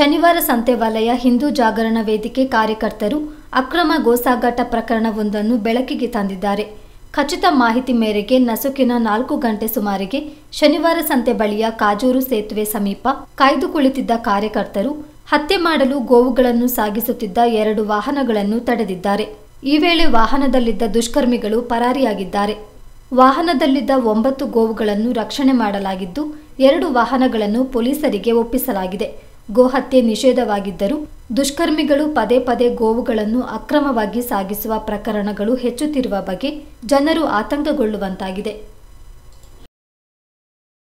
ಶನಿವಾರ ಸಂತೆ ವಲಯ ಹಿಂದೂ ಜಾಗರಣ ವೇದಿಕೆ ಕಾರ್ಯಕರ್ತರು ಅಕ್ರಮ ಗೋಸಾಗಾಟ ಪ್ರಕರಣವೊಂದನ್ನು ಬೆಳಕಿಗೆ ತಂದಿದ್ದಾರೆ ಖಚಿತ ಮಾಹಿತಿ ಮೇರೆಗೆ ನಸುಕಿನ ನಾಲ್ಕು ಗಂಟೆ ಸುಮಾರಿಗೆ ಶನಿವಾರ ಸಂತೆ ಬಳಿಯ ಕಾಜೂರು ಸೇತುವೆ ಸಮೀಪ ಕಾಯ್ದು ಕುಳಿತಿದ್ದ ಕಾರ್ಯಕರ್ತರು ಹತ್ಯೆ ಮಾಡಲು ಗೋವುಗಳನ್ನು ಸಾಗಿಸುತ್ತಿದ್ದ ಎರಡು ವಾಹನಗಳನ್ನು ತಡೆದಿದ್ದಾರೆ ಈ ವೇಳೆ ವಾಹನದಲ್ಲಿದ್ದ ದುಷ್ಕರ್ಮಿಗಳು ಪರಾರಿಯಾಗಿದ್ದಾರೆ ವಾಹನದಲ್ಲಿದ್ದ ಒಂಬತ್ತು ಗೋವುಗಳನ್ನು ರಕ್ಷಣೆ ಮಾಡಲಾಗಿದ್ದು ಎರಡು ವಾಹನಗಳನ್ನು ಪೊಲೀಸರಿಗೆ ಒಪ್ಪಿಸಲಾಗಿದೆ ಗೋಹತ್ಯೆ ನಿಷೇಧವಾಗಿದ್ದರೂ ದುಷ್ಕರ್ಮಿಗಳು ಪದೇ ಪದೇ ಗೋವುಗಳನ್ನು ಅಕ್ರಮವಾಗಿ ಸಾಗಿಸುವ ಪ್ರಕರಣಗಳು ಹೆಚ್ಚುತ್ತಿರುವ ಬಗ್ಗೆ ಜನರು ಆತಂಕಗೊಳ್ಳುವಂತಾಗಿದೆ